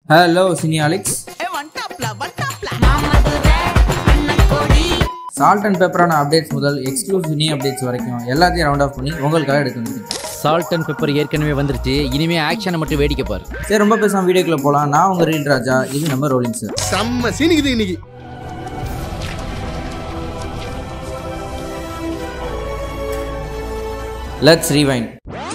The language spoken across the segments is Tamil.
ஹலோ சினியாலிக்ஸ் சால்ட் அண்ட் பெப்பரான அப்டேட்ஸ் முதல் எக்ஸ்க்ளூசிவ் சினி அப்டேட்ஸ் வரைக்கும் எல்லாத்தையும் ரவுண்ட் ஆஃப் பண்ணி உங்களுக்காக எடுத்து வந்திருக்கேன் சால்ட் அண்ட் பெப்பர் ஏற்கனவே வந்துருச்சு இனிமே ஆக்ஷனை மட்டும் வேடிக்கை பாரு சரி ரொம்ப பேசாம வீடியோக்குள்ள போகலாம் நான் உங்க ரீல் ராஜா இது நம்ம ரோலிங் சார் செம்ம சீனிக்குது இன்னைக்கு லெட்ஸ் ரீவைண்ட்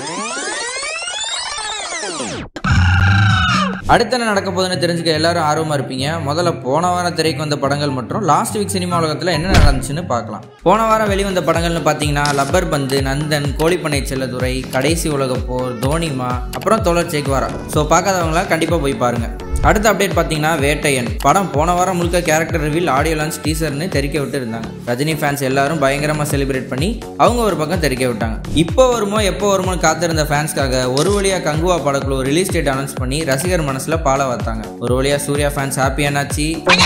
அடுத்து என்ன நடக்க போகுதுன்னு தெரிஞ்சுக்க எல்லாரும் ஆர்வமா இருப்பீங்க முதல்ல போன வாரம் திரைக்கு வந்த படங்கள் மற்றும் லாஸ்ட் வீக் சினிமா உலகத்தில் என்ன நடந்துச்சுன்னு பார்க்கலாம் போன வாரம் வெளிவந்த படங்கள்னு பார்த்தீங்கன்னா லப்பர் பந்து நந்தன் கோழிப்பனை செல்லதுரை கடைசி உலகப் போர் தோனிமா அப்புறம் தோழர் சேக்வாரா ஸோ பார்க்காதவங்களா கண்டிப்பாக போய் பாருங்க அடுத்த அப்டேட் பார்த்தீங்கன்னா வேட்டையன் படம் போன வாரம் முழுக்க கேரக்டர் ரிவீல் ஆடியோ லான்ச் டீசர்னு தெரிக்க விட்டு இருந்தாங்க ரஜினி ஃபேன்ஸ் எல்லாரும் பயங்கரமாக செலிப்ரேட் பண்ணி அவங்க ஒரு பக்கம் தெரிக்க விட்டாங்க இப்போ வருமோ எப்போ வருமோன்னு காத்திருந்த ஃபேன்ஸ்க்காக ஒரு வழியா கங்குவா படக்குழு ரிலீஸ் டேட் அனௌன்ஸ் பண்ணி ரசிகர் மனசுல பால வாத்தாங்க ஒரு வழியா சூர்யா ஃபேன்ஸ் ஹாப்பியானாச்சு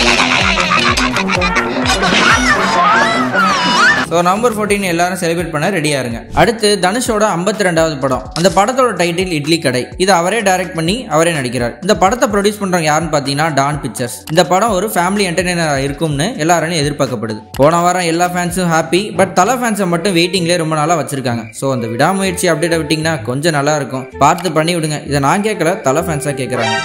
ஸோ நவம்பர் 14 எல்லாரும் செலிப்ரேட் பண்ண ரெடியா இருங்க அடுத்து தனுஷோட 52 ரெண்டாவது படம் அந்த படத்தோட டைட்டில் இட்லி கடை இது அவரே டைரக்ட் பண்ணி அவரே நடிக்கிறார் இந்த படத்தை ப்ரொடியூஸ் பண்றவங்க யாருன்னு பார்த்தீங்கன்னா டான் பிக்சர்ஸ் இந்த படம் ஒரு ஃபேமிலி என்டர்டைனர் இருக்கும்னு எல்லாராலையும் எதிர்பார்க்கப்படுது போன வாரம் எல்லா ஃபேன்ஸும் ஹாப்பி பட் தலை ஃபேன்ஸை மட்டும் வெயிட்டிங்லேயே ரொம்ப நாளாக வச்சிருக்காங்க ஸோ அந்த விடாமுயற்சி அப்டேட்டை விட்டிங்கன்னா கொஞ்சம் நல்லா இருக்கும் பார்த்து பண்ணி விடுங்க இதை நான் கேட்கல தலை ஃபேன்ஸாக கேட்குறாங்க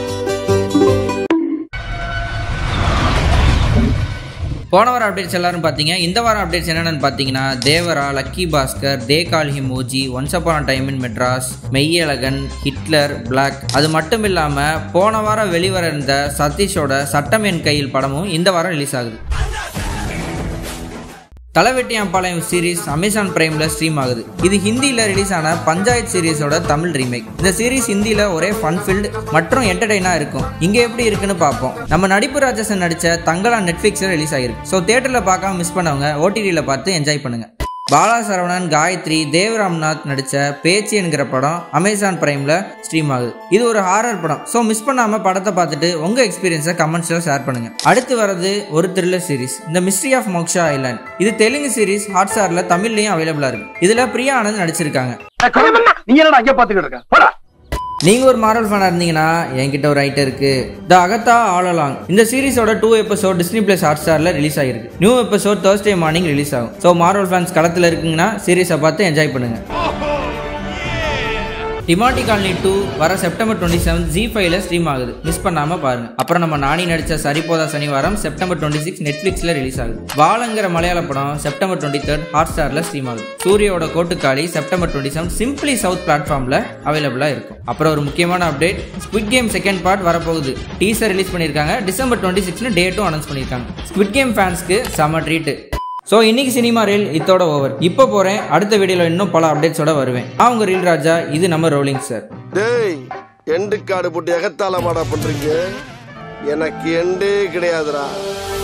போன வாரம் அப்டேட்ஸ் எல்லாரும் பார்த்தீங்க இந்த வாரம் அப்டேட்ஸ் என்னென்னு பார்த்தீங்கன்னா Devara lucky Bhaskar they call him OG once upon time in Madras Meiyazhagan Hitler black அது மட்டும் இல்லாமல் போன வாரம் வெளிவர இருந்த சதீஷோட சட்டம் என் கையில் படமும் இந்த வாரம் ரிலீஸ் ஆகுது தலைவெட்டியாம்பாளையம் சீரிஸ் அமேசான் பிரைம்ல ஸ்ட்ரீம் ஆகுது இது ஹிந்தியில் ரிலீஸ் ஆன பஞ்சாயத் சீரிஸோட தமிழ் ரீமேக் இந்த சீரிஸ் ஹிந்தியில் ஒரே ஃபன் ஃபீல்டு மற்றும் என்டர்டைனாக இருக்கும் இங்கே எப்படி இருக்குன்னு பார்ப்போம் நம்ம நடிப்பு ராஜசன் நடித்த தங்களா நெட்ஃப்ளிக்ஸில் ரிலீஸ் ஆகிருக்கு ஸோ தேட்டரில் பார்க்காம மிஸ் பண்ணவங்க ஓடிடியில் பார்த்து என்ஜாய் பண்ணுங்க பாலா சரவணன் காயத்ரி தேவராம்நாத் நடித்த பேச்சு என்கிற படம் அமேசான் பிரைமில் ஸ்ட்ரீம் ஆகுது இது ஒரு ஹாரர் படம் ஸோ மிஸ் பண்ணாமல் படத்தை பார்த்துட்டு உங்கள் எக்ஸ்பீரியன்ஸை கமெண்ட்ஸில் ஷேர் பண்ணுங்க அடுத்து வரது ஒரு த்ரில்லர் சீரிஸ் இந்த மிஸ்ட்ரி ஆஃப் மோக்ஷா ஐலாண்ட் இது தெலுங்கு சீரிஸ் ஹாட் ஸ்டாரில் தமிழ்லையும் அவைலபிளாக இருக்கு இதில் பிரியா ஆனந்த் நடிச்சிருக்காங்க நீ என்னடா அங்கே பாத்துக்கிட்டு இருக்க போடா நீங்க ஒரு மாரல் ஃபேனா இருந்தீங்கன்னா என்கிட்ட ஒரு ஐட்டம் இருக்கு த அகத்தா ஆல் அலாங் இந்த சீரிஸோட two episode Disney plus hot ஸ்டார்ல ரிலீஸ் ஆகிருக்கு new episode Thursday morning release ஆகும் ஸோ மாரல் ஃபேன்ஸ் களத்தில் இருக்குங்கன்னா சீரிஸை பார்த்து என்ஜாய் பண்ணுங்க டிமாண்டி காலனி டூ வர செப்டம்பர் டுவெண்ட்டி செவன் ஜி ஃபைவ்ல ஸ்ட்ரீம் ஆகுது மிஸ் பண்ணாம பாருங்க அப்புறம் நம்ம நானி நடிச்ச Saripodhaa Sanivaaram September twenty six நெட்ஃபிளிக்ஸ்ல ரிலீஸ் ஆகுது வாழங்கிற மலையாள படம் செப்டம்பர் டுவெண்ட்டி தேர்ட் ஹாட் ஸ்டார்ல ஸ்ட்ரீம் ஆகுது சூரியோட Kottukkaali September twenty seven simply south பிளாட்ஃபார்ம்ல அவைலபிளா இருக்கும் அப்புறம் ஒரு முக்கியமான update squid game second part வரப்போகுது டீசர் ரிலீஸ் பண்ணியிருக்காங்க டிசம்பர் டுவெண்ட்டி சிக்ஸ்னு டேட்டும் அனௌன்ஸ் பண்ணியிருக்காங்க ஸ்குவிட் கேம் ஃபேன்ஸ்க்கு செம ட்ரீட் ஸோ இன்னைக்கு சினிமா ரீல் இதோட ஓவர் இப்போ போகிறேன் அடுத்த வீடியோவில் இன்னும் பல அப்டேட்ஸோட வருவேன் நான் உங்க ரீல் ராஜா இது நம்ம ரோலிங் சார் டேய் எண்டு காடு போட்டு எகத்தால மாடா பண்றீங்க எனக்கு எண்டே கிடையாதுடா